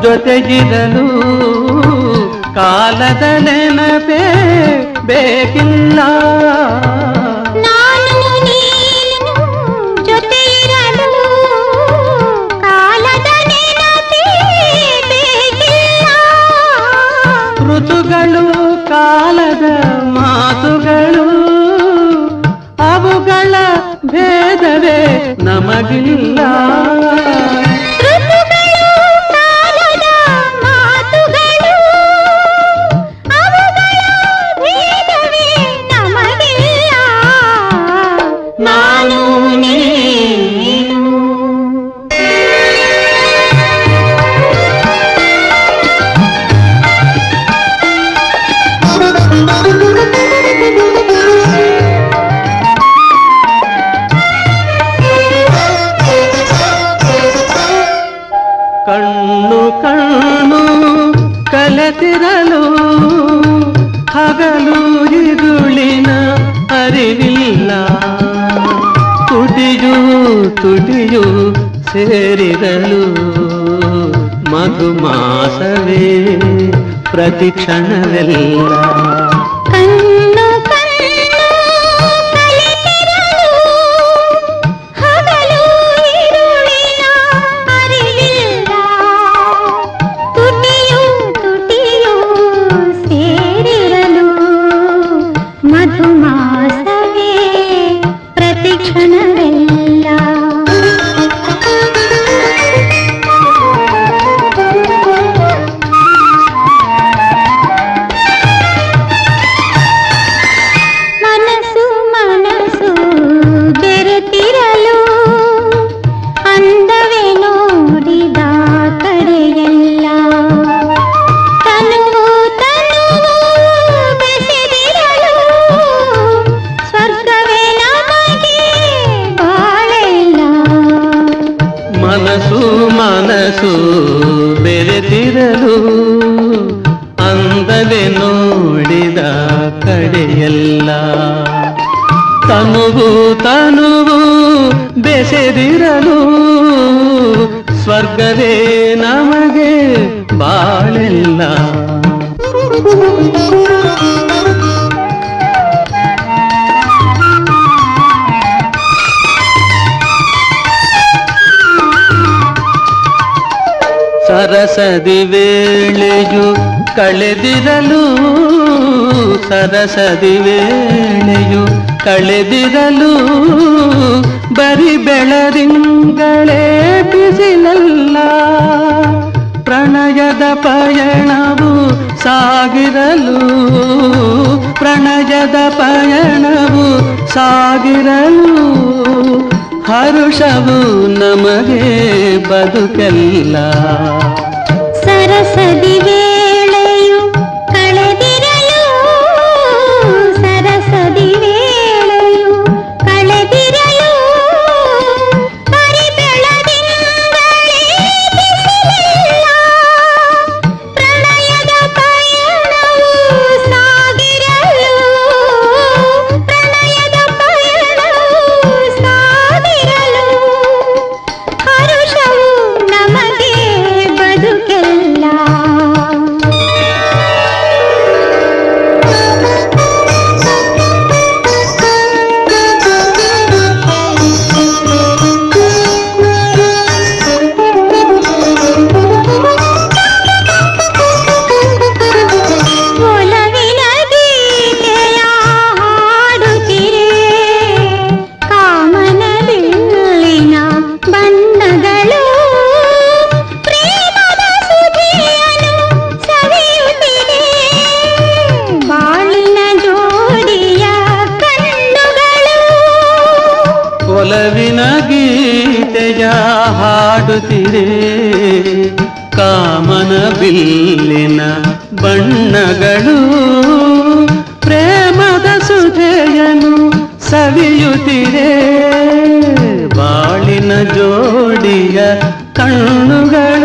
ಜೊತೆಗಿರಲು ಕಾಲದ ನೆನಪೇ ಬೇಕಿಲ್ಲ ನಾನು ನೀನು ಜೊತೆ ಇರಲು ಕಾಲದ ನೆನಪೇ ಬೇಕಿಲ್ಲ ಋತುಗಳು ಕಾಲದ ಮಾತುಗಳು ಅವುಗಳ ಭೇದವೇ ನಮಗಿಲ್ಲ ಋತುಗಳು ಕಾಲದ ಮಾತುಗಳು ಅವುಗಳ ಭೇದವೇ ನಮಗಿಲ್ಲ ನಾನು ನೀನು ಕಣ್ಣು ಕಣ್ಣು ಕಲೆತಿರಲು ಹಗಲು ಇರುಳಿನ ಅರಿವಿಲ್ಲ ತುಟಿಯು ತುಟಿಯು ಸೇರಿರಲು ಮಧುಮಾಸವೇ ಪ್ರತಿಕ್ಷಣವೆಲ್ಲ ಕಣ್ಣು ಕಣ್ಣು ಕಲೆತಿರಲು ಹಗಲು ಇರುಳಿನ ಅರಿವಿಲ್ಲ ತುಟಿಯು ತುಟಿಯು ಸೇರಿರಲು ಮಧುಮಾಸವೇ ಪ್ರತಿಕ್ಷಣವೆಲ್ಲ ಮನಸ್ಸು ಮನಸ್ಸು ಬೆರೆತಿರಲು ಅಂದವೇ ನೋಡಿದ ಕಡೆಯೆಲ್ಲ ತನುವು ತನುವು ಬೆಸೆದಿರಲು ಸ್ವರ್ಗವೇ ನಮಗೆ ಬಾಳೆಲ್ಲ ಮನಸ್ಸು ಮನಸ್ಸು ಬೆರೆತಿರಲು ಅಂದವೆ ನೋಡಿದ ಕಡೆಯೆಲ್ಲ ತನುವು ತನುವು ಬೆಸೆದಿರಲು ಸ್ವರ್ಗವೇ ನಮಗೆ ಬಾಳೆಲ್ಲ ಸರಸದಿ ವೇಳೆಯು ಕಳೆದಿರಲು ಸರಸದಿ ವೇಳೆಯು ಕಳೆದಿರಲು ಬರಿ ಬೆಳರಿಂಗಳೇ ಬಿಸಿಲಲ್ಲ ಪ್ರಣಯದ ಪಯಣವು ಸಾಗಿರಲು ಪ್ರಣಯದ ಪಯಣವು ಸಾಗಿರಲು ಹರುಷವು ನಮಗೆ ಬದುಕೆಲ್ಲ ಸರಸದಿ ವೇಳೆಯು ಕಳೆದಿರಲು ಸರಸದಿ ವೇಳೆಯು ಕಳೆದಿರಲು ಬರಿ ಬೆಳದಿಂಗಳೇ ಬಿಸಿಲಿಲ್ಲ ಪ್ರಣಯದ ಪಯಣವು ಸಾಗಿರಲು ಪ್ರಣಯದ ಪಯಣವು ಸಾಗಿರಲು ಹರುಷವು ನಮಗೆ ಬದುಕೆಲ್ಲ ಒಲವಿನ ಗೀತೆಯ ಹಾಡುತ್ತಿರೆ ಕಾಮನ ಬಿಲ್ಲಿನ ಬಣ್ಣಗಳು ಪ್ರೇಮದ ಸುಧಿಯನ್ನು ಸವಿಯುತ್ತಿದೆ ಬಾಳಿನ ಜೋಡಿಯ ಕಣ್ಣುಗಳು ಒಲವಿನ ಗೀತೆಯ ಹಾಡುತ್ತಿರೆ ಕಾಮನ ಬಿಲ್ಲಿನ ಬಣ್ಣಗಳು ಪ್ರೇಮದ ಸುಧೆಯನು ಸವಿಯುತ್ತಿರೆ ಬಾಳಿನ ಜೋಡಿಯ ಕಣ್ಣುಗಳು